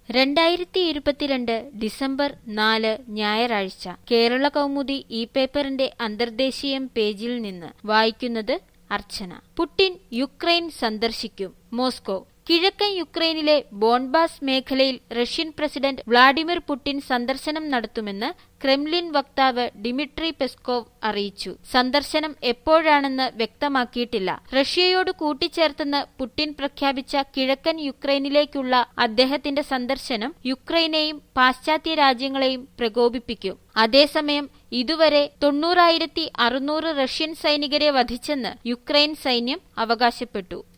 രണ്ടായിരത്തി ഇരുപത്തിരണ്ട് ഡിസംബർ നാല് ഞായറാഴ്ച കേരള കൗമുദി ഈ പേപ്പറിന്റെ അന്തർദേശീയം പേജിൽ നിന്ന് വായിക്കുന്നത് അർച്ചന പുടിൻ യുക്രൈൻ സന്ദർശിക്കും മോസ്കോ കിഴക്കൻ യുക്രൈനിലെ ബോൺബാസ് മേഖലയിൽ റഷ്യൻ പ്രസിഡന്റ് വ്ളാഡിമിർ പുടിൻ സന്ദർശനം നടത്തുമെന്ന് ക്രെംലിൻ വക്താവ് ഡിമിട്രി പെസ്കോവ് അറിയിച്ചു സന്ദർശനം എപ്പോഴാണെന്ന് വ്യക്തമാക്കിയിട്ടില്ല റഷ്യയോട് കൂട്ടിച്ചേർത്തെന്ന് പുടിൻ പ്രഖ്യാപിച്ച കിഴക്കൻ യുക്രൈനിലേക്കുള്ള അദ്ദേഹത്തിന്റെ സന്ദർശനം യുക്രൈനെയും പാശ്ചാത്യ രാജ്യങ്ങളെയും പ്രകോപിപ്പിക്കും അതേസമയം ഇതുവരെ തൊണ്ണൂറായിരത്തി അറുന്നൂറ് റഷ്യൻ സൈനികരെ വധിച്ചെന്ന് യുക്രൈൻ സൈന്യം അവകാശപ്പെട്ടു